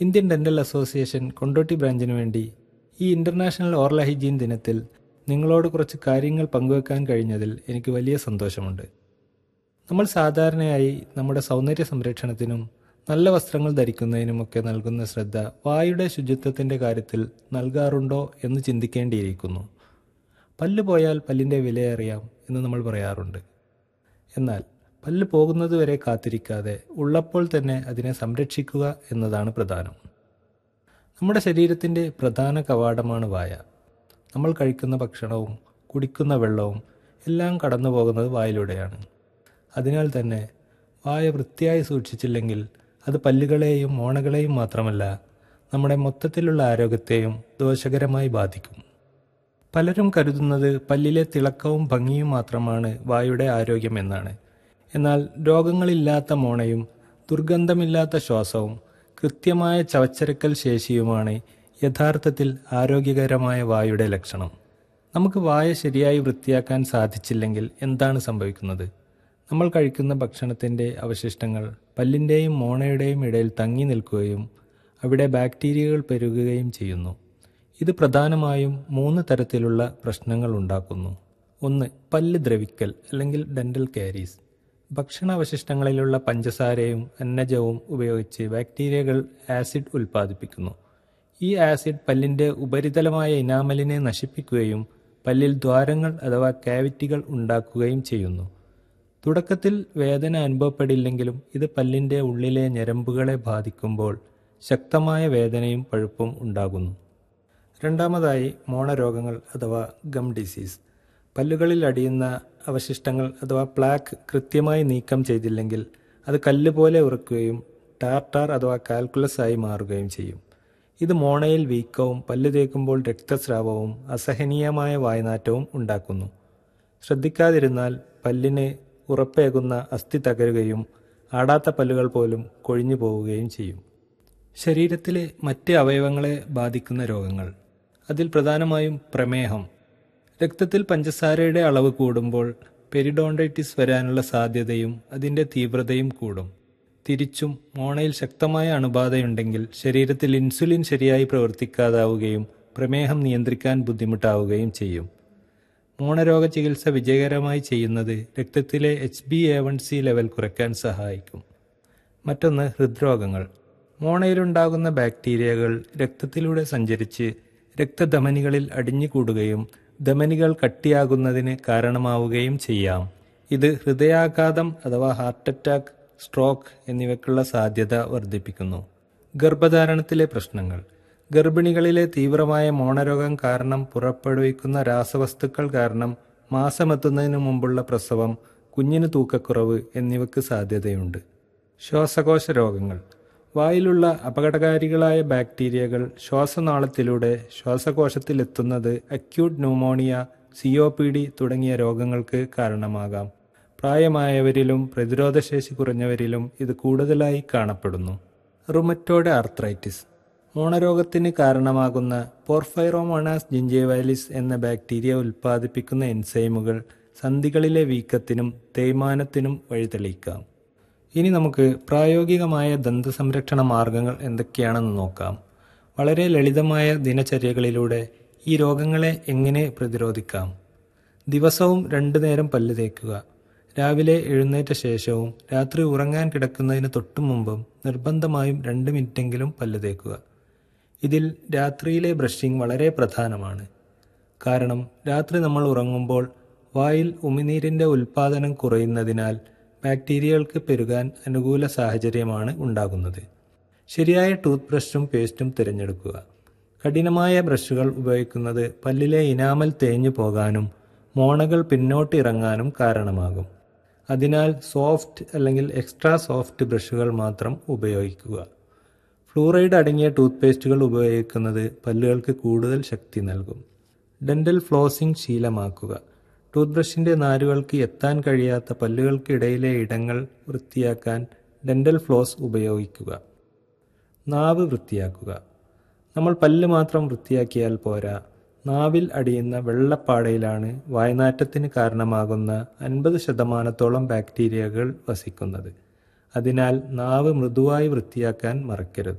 Indian dental association Kondotty ബ്രാഞ്ചിനു വേണ്ടി ഈ ഇന്റർനാഷണൽ ഓറൽ ഹൈജീൻ ദിനത്തിൽ നിങ്ങളോട് കുറച്ച് കാര്യങ്ങൾ പങ്കുവെക്കാൻ കഴിഞ്ഞതിൽ എനിക്ക് വലിയ സന്തോഷമുണ്ട് നമ്മൾ സാധാരണയായി നമ്മുടെ സൗന്ദര്യ സംരക്ഷണത്തിനും നല്ല വസ്ത്രങ്ങൾ ധരിക്കുന്നതിനുമൊക്കെ നൽകുന്ന ശ്രദ്ധ വായുടെ ശുചിത്വത്തിന്റെ കാര്യത്തിൽ നൽകാറുണ്ടോ എന്ന് ചിന്തിക്കേണ്ടിയിരിക്കുന്നു പല്ല് പോയാൽ പല്ലിന്റെ വിലയറിയാം എന്ന് നമ്മൾ പറയാറുണ്ട് എന്നാൽ പല്ല് പോകുന്നതുവരെ കാത്തിരിക്കാതെ ഉള്ളപ്പോൾ തന്നെ അതിനെ സംരക്ഷിക്കുക എന്നതാണ് പ്രധാനം നമ്മുടെ ശരീരത്തിന്റെ പ്രധാന കവാടമാണ് വായ നമ്മൾ കഴിക്കുന്ന ഭക്ഷണവും കുടിക്കുന്ന വെള്ളവും എല്ലാം കടന്നു പോകുന്നത് വായിലൂടെയാണ് അതിനാൽ തന്നെ വായ വൃത്തിയായി സൂക്ഷിച്ചില്ലെങ്കിൽ അത് പല്ലുകളെയും മോണകളെയും മാത്രമല്ല നമ്മുടെ മൊത്തത്തിലുള്ള ആരോഗ്യത്തെയും ദോഷകരമായി ബാധിക്കും പലരും കരുതുന്നത് പല്ലിലെ തിളക്കവും ഭംഗിയും മാത്രമാണ് വായുടെ ആരോഗ്യം എന്നാണ് എന്നാൽ രോഗങ്ങളില്ലാത്ത മോണയും ദുർഗന്ധമില്ലാത്ത ശ്വാസവും കൃത്യമായ ചവച്ചരക്കൽ ശേഷിയുമാണ് യഥാർത്ഥത്തിൽ ആരോഗ്യകരമായ വായുടെ ലക്ഷണം നമുക്ക് വായ ശരിയായി വൃത്തിയാക്കാൻ സാധിച്ചില്ലെങ്കിൽ എന്താണ് സംഭവിക്കുന്നത് നമ്മൾ കഴിക്കുന്ന ഭക്ഷണത്തിൻ്റെ അവശിഷ്ടങ്ങൾ പല്ലിൻ്റെയും മോണയുടെയും ഇടയിൽ തങ്ങി നിൽക്കുകയും അവിടെ ബാക്ടീരിയകൾ പെരുകുകയും ചെയ്യുന്നു ഇത് പ്രധാനമായും മൂന്ന് തരത്തിലുള്ള പ്രശ്നങ്ങൾ ഉണ്ടാക്കുന്നു ഒന്ന് പല്ല് ദ്രവിക്കൽ അല്ലെങ്കിൽ ഡെന്റൽ കാരീസ് ഭക്ഷണാവശിഷ്ടങ്ങളിലുള്ള പഞ്ചസാരയും അന്നജവും ഉപയോഗിച്ച് ബാക്ടീരിയകൾ ആസിഡ് ഉൽപ്പാദിപ്പിക്കുന്നു ഈ ആസിഡ് പല്ലിന്റെ ഉപരിതലമായ ഇനാമലിനെ നശിപ്പിക്കുകയും പല്ലിൽ ദ്വാരങ്ങൾ അഥവാ കാവിറ്റികൾ ഉണ്ടാക്കുകയും ചെയ്യുന്നു തുടക്കത്തിൽ വേദന അനുഭവപ്പെടില്ലെങ്കിലും ഇത് പല്ലിന്റെ ഉള്ളിലെ ഞരമ്പുകളെ ബാധിക്കുമ്പോൾ ശക്തമായ വേദനയും പഴുപ്പും ഉണ്ടാകുന്നു രണ്ടാമതായി മോണരോഗങ്ങൾ അഥവാ ഗം ഡിസീസ് പല്ലുകളിൽ അടിയുന്ന അവശിഷ്ടങ്ങൾ അഥവാ പ്ലാക്ക് കൃത്യമായി നീക്കം ചെയ്തില്ലെങ്കിൽ അത് കല്ല് പോലെ ഉറക്കുകയും ടാർട്ടാർ അഥവാ കാൽക്കുലസ് ആയി മാറുകയും ചെയ്യും ഇത് മോണയിൽ വീക്കവും പല്ല് തേക്കുമ്പോൾ രക്തസ്രാവവും അസഹനീയമായ വായനാറ്റവും ഉണ്ടാക്കുന്നു ശ്രദ്ധിക്കാതിരുന്നാൽ പല്ലിന് ഉറപ്പേകുന്ന അസ്ഥി തകരുകയും ആടാത്ത പല്ലുകൾ പോലും കൊഴിഞ്ഞു പോവുകയും ചെയ്യും ശരീരത്തിലെ മറ്റ് അവയവങ്ങളെ ബാധിക്കുന്ന രോഗങ്ങൾ അതിൽ പ്രധാനമായും പ്രമേഹം രക്തത്തിൽ പഞ്ചസാരയുടെ അളവ് കൂടുമ്പോൾ പെരിഡോണ്ടൈറ്റിസ് വരാനുള്ള സാധ്യതയും അതിൻ്റെ തീവ്രതയും കൂടും തിരിച്ചും മോണയിൽ ശക്തമായ അണുബാധയുണ്ടെങ്കിൽ ശരീരത്തിൽ ഇൻസുലിൻ ശരിയായി പ്രവർത്തിക്കാതാവുകയും പ്രമേഹം നിയന്ത്രിക്കാൻ ബുദ്ധിമുട്ടാവുകയും ചെയ്യും മോണരോഗ ചികിത്സ വിജയകരമായി ചെയ്യുന്നത് രക്തത്തിലെ H B A one C level കുറയ്ക്കാൻ സഹായിക്കും മറ്റൊന്ന് ഹൃദ്രോഗങ്ങൾ മോണയിലുണ്ടാകുന്ന ബാക്ടീരിയകൾ രക്തത്തിലൂടെ സഞ്ചരിച്ച് രക്തധമനികളിൽ അടിഞ്ഞുകൂടുകയും ധമനികൾ കട്ടിയാകുന്നതിന് കാരണമാവുകയും ചെയ്യാം ഇത് ഹൃദയാഘാതം അഥവാ ഹാർട്ട് അറ്റാക്ക് സ്ട്രോക്ക് എന്നിവയ്ക്കുള്ള സാധ്യത വർദ്ധിപ്പിക്കുന്നു ഗർഭധാരണത്തിലെ പ്രശ്നങ്ങൾ ഗർഭിണികളിലെ തീവ്രമായ മോണരോഗം കാരണം പുറപ്പെടുവിക്കുന്ന രാസവസ്തുക്കൾ കാരണം മാസമെത്തുന്നതിനു മുമ്പുള്ള പ്രസവം കുഞ്ഞിന് തൂക്കക്കുറവ് എന്നിവയ്ക്ക് സാധ്യതയുണ്ട് ശ്വാസകോശ രോഗങ്ങൾ വായിലുള്ള അപകടകാരികളായ ബാക്ടീരിയകൾ ശ്വാസനാളത്തിലൂടെ ശ്വാസകോശത്തിലെത്തുന്നത് acute pneumonia C O P D തുടങ്ങിയ രോഗങ്ങൾക്ക് കാരണമാകാം പ്രായമായവരിലും പ്രതിരോധശേഷി കുറഞ്ഞവരിലും ഇത് കൂടുതലായി കാണപ്പെടുന്നു റുമറ്റോഡ് ആർത്രൈറ്റിസ് മോണരോഗത്തിന് കാരണമാകുന്ന പോർഫൈറോമോണാസ് ജിഞ്ചേവൈലിസ് എന്ന ബാക്ടീരിയ ഉൽപ്പാദിപ്പിക്കുന്ന എൻസൈമുകൾ സന്ധികളിലെ വീക്കത്തിനും തേയ്മാനത്തിനും വഴിതെളിയിക്കാം ഇനി നമുക്ക് പ്രായോഗികമായ ദന്തസംരക്ഷണ മാർഗങ്ങൾ എന്തൊക്കെയാണെന്ന് നോക്കാം വളരെ ലളിതമായ ദിനചര്യകളിലൂടെ ഈ രോഗങ്ങളെ എങ്ങനെ പ്രതിരോധിക്കാം ദിവസവും രണ്ടു നേരം പല്ല് തേക്കുക രാവിലെ എഴുന്നേറ്റ ശേഷവും രാത്രി ഉറങ്ങാൻ കിടക്കുന്നതിന് തൊട്ടു മുമ്പും നിർബന്ധമായും രണ്ട് മിനിറ്റെങ്കിലും പല്ല് തേക്കുക ഇതിൽ രാത്രിയിലെ ബ്രഷിംഗ് വളരെ പ്രധാനമാണ് കാരണം രാത്രി നമ്മൾ ഉറങ്ങുമ്പോൾ വായിൽ ഉമിനീരിന്റെ ഉൽപാദനം കുറയുന്നതിനാൽ ബാക്ടീരിയകൾക്ക് പെരുകാൻ അനുകൂല സാഹചര്യമാണ് ഉണ്ടാകുന്നത് ശരിയായ ടൂത്ത് ബ്രഷും പേസ്റ്റും തിരഞ്ഞെടുക്കുക കഠിനമായ ബ്രഷുകൾ ഉപയോഗിക്കുന്നത് പല്ലിലെ ഇനാമൽ തേഞ്ഞു പോകാനും മോണകൾ പിന്നോട്ട് ഇറങ്ങാനും കാരണമാകും അതിനാൽ സോഫ്റ്റ് അല്ലെങ്കിൽ എക്സ്ട്രാ സോഫ്റ്റ് ബ്രഷുകൾ മാത്രം ഉപയോഗിക്കുക ഫ്ലൂറൈഡ് അടങ്ങിയ ടൂത്ത് പേസ്റ്റുകൾ ഉപയോഗിക്കുന്നത് പല്ലുകൾക്ക് കൂടുതൽ ശക്തി നൽകും ഡെന്റൽ ഫ്ലോസിംഗ് ശീലമാക്കുക ടൂത്ത് ബ്രഷിന്റെ നാരുകൾക്ക് എത്താൻ കഴിയാത്ത പല്ലുകൾക്കിടയിലെ ഇടങ്ങൾ വൃത്തിയാക്കാൻ ഡെന്റൽ ഫ്ലോസ് ഉപയോഗിക്കുക നാവ് വൃത്തിയാക്കുക നമ്മൾ പല്ല് മാത്രം വൃത്തിയാക്കിയാൽ പോരാ നാവിൽ അടിയുന്ന വെള്ളപ്പാടയിലാണ് വായനാറ്റത്തിന് കാരണമാകുന്ന അൻപത് ശതമാനത്തോളം ബാക്ടീരിയകൾ വസിക്കുന്നത് അതിനാൽ നാവ് മൃദുവായി വൃത്തിയാക്കാൻ മറക്കരുത്